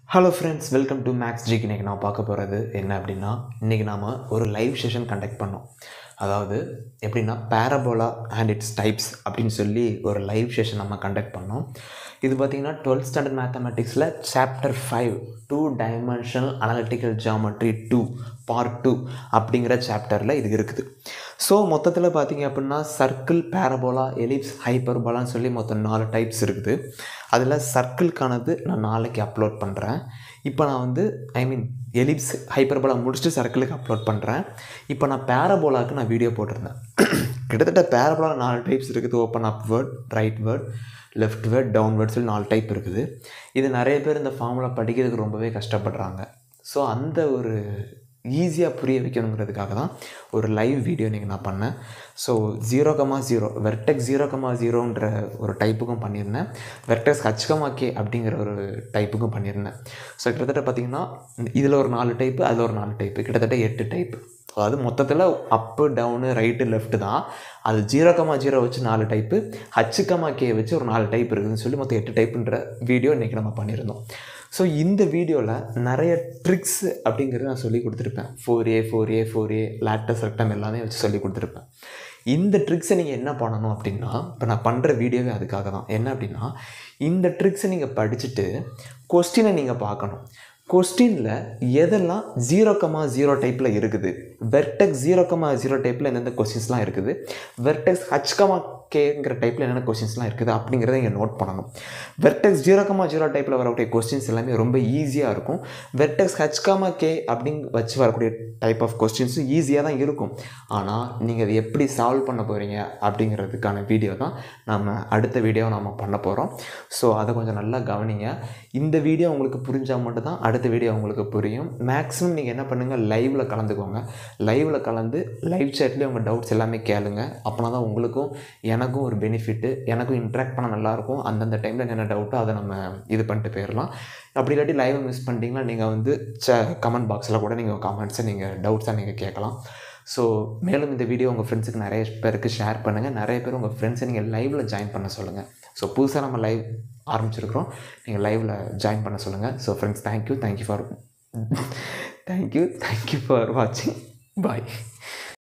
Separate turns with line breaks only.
hello friends welcome to maths ஜிக்கு இன்றைக்கி நான் பார்க்க போகிறது என்ன அப்படின்னா இன்றைக்கி நாம் ஒரு லைவ் செஷன் கண்டக்ட் பண்ணோம் அதாவது எப்படின்னா பேரபோலா அண்ட் இட்ஸ் டைப்ஸ் அப்படின்னு சொல்லி ஒரு லைவ் செஷன் நம்ம கண்டக்ட் பண்ணோம் இது பார்த்திங்கன்னா டுவெல்த் ஸ்டாண்டர்ட் மேத்தமெட்டிக்ஸில் chapter five two dimensional analytical geometry two part two அப்படிங்கிற சாப்டரில் இது இருக்குது ஸோ மொத்தத்தில் பார்த்தீங்க அப்படின்னா சர்க்கிள் பேரபோலா எலிப்ஸ் ஹைப்பர்போலான்னு சொல்லி மொத்தம் நாலு டைப்ஸ் இருக்குது அதில் சர்க்கிள்கானது நான் நாளைக்கு அப்லோட் பண்ணுறேன் இப்போ நான் வந்து ஐ மீன் எலிப்ஸ் ஹைப்பர்போலா முடிச்சுட்டு சர்க்கிளுக்கு அப்லோட் பண்ணுறேன் இப்போ நான் பேரபோலாவுக்கு நான் வீடியோ போட்டிருந்தேன் கிட்டத்தட்ட பேரபோலா நாலு டைப்ஸ் இருக்குது open upward rightward leftward downward சொல்லி நாலு டைப் இருக்குது இது நிறைய பேர் இந்த ஃபார்முலா படிக்கிறதுக்கு ரொம்பவே கஷ்டப்படுறாங்க ஸோ அந்த ஒரு ஈஸியாக புரிய வைக்கணுங்கிறதுக்காக தான் ஒரு லைவ் வீடியோ நீங்கள் நான் பண்ணேன் so zero comma zero vertex zero comma ஜீரோன்ற ஒரு டைப்புக்கும் பண்ணியிருந்தேன் வெர்டெக்ஸ் ஹச்கமா கே அப்படிங்கிற ஒரு டைப்புக்கும் பண்ணியிருந்தேன் ஸோ கிட்டத்தட்ட பார்த்திங்கன்னா இதில் ஒரு நாலு டைப்பு அதில் ஒரு நாலு டைப்பு கிட்டத்தட்ட எட்டு டைப்பு அதாவது மொத்தத்தில் அப்பு டவுனு ரைட்டு லெஃப்ட்டு தான் அது ஜீரோ கமா ஜீரோ வச்சு நாலு டைப்பு ஹச்சு கமா கே வச்சு ஒரு நாலு டைப் இருக்குதுன்னு சொல்லி மொத்தம் எட்டு டைப்புன்ற வீடியோ இன்றைக்கி நம்ம பண்ணியிருந்தோம் ஸோ இந்த வீடியோவில் நிறைய ட்ரிக்ஸ் அப்படிங்கிறது நான் சொல்லி கொடுத்துருப்பேன் four a four a four a latus rectum எல்லாமே வச்சு சொல்லி கொடுத்துருப்பேன் இந்த ட்ரிக்ஸை நீங்கள் என்ன பண்ணணும் அப்படின்னா இப்போ நான் பண்ணுற வீடியோவே அதுக்காக தான் என்ன அப்படின்னா இந்த ட்ரிக்ஸை நீங்கள் படிச்சுட்டு கொஸ்டினை நீங்கள் பார்க்கணும் கொஸ்டினில் எதெல்லாம் ஜீரோ கமா ஜீரோ டைப்பில் இருக்குது வெர்டெக்ஸ் ஜீரோ கமா ஜீரோ டைப்பில் எந்தெந்த கொஸ்டின்ஸ்லாம் இருக்குது வெர்டெக்ஸ் ஹச் கமா கேங்கிற டைப்பில் என்னென்ன கொஸ்டின்ஸ்லாம் இருக்குது அப்படிங்கிறத இங்கே நோட் பண்ணணும் வெர்டெக்ஸ் ஜீரோ கமா ஜீரோ டைப்பில் வரக்கூடிய கொஸ்டின்ஸ் எல்லாமே ரொம்ப ஈஸியாக இருக்கும் வெர்டெக்ஸ் ஹச் கமா கே அப்படிங்க வச்சு வரக்கூடிய டைப் ஆஃப் கொஸ்டின்ஸும் ஈஸியாக தான் இருக்கும் ஆனால் நீங்கள் அதை எப்படி சால்வ் பண்ண போகிறீங்க அப்படிங்கிறதுக்கான வீடியோ தான் நம்ம அடுத்த வீடியோ நம்ம பண்ண போகிறோம் ஸோ அதை கொஞ்சம் நல்லா கவனிங்க இந்த வீடியோ உங்களுக்கு புரிஞ்சால் மட்டும் தான் அடுத்த வீடியோ உங்களுக்கு புரியும் மேக்ஸிமம் நீங்கள் என்ன பண்ணுங்கள் லைவில் கலந்துக்கோங்க லைவில் கலந்து லைவ் சேட்லேயே உங்கள் டவுட்ஸ் எல்லாமே கேளுங்க அப்படின்னா தான் உங்களுக்கும் எனக்கும் ஒரு பெனிஃபிட்டு எனக்கும் இன்ட்ராக்ட் பண்ண நல்லாயிருக்கும் அந்தந்த டைமில் என்ன டவுட்டோ அதை நம்ம இது பண்ணிட்டு போயிடலாம் அப்படி இல்லாட்டி லைவை மிஸ் பண்ணிட்டீங்கன்னா நீங்கள் வந்து ச கமெண்ட் பாக்ஸில் கூட நீங்கள் கமெண்ட்ஸை நீங்கள் டவுட்ஸாக நீங்கள் கேட்கலாம் ஸோ மேலும் இந்த வீடியோ உங்கள் ஃப்ரெண்ட்ஸுக்கு நிறைய பேருக்கு ஷேர் பண்ணுங்கள் நிறைய பேர் உங்கள் ஃப்ரெண்ட்ஸை நீங்கள் லைவில் ஜாயின் பண்ண சொல்லுங்கள் ஸோ புதுசாக நம்ம லைவ் ஆரம்பிச்சிருக்கிறோம் நீங்கள் லைவில் ஜாயின் பண்ண சொல்லுங்கள் so friends thank you thank you for thank you thank you for வாட்சிங் பாய்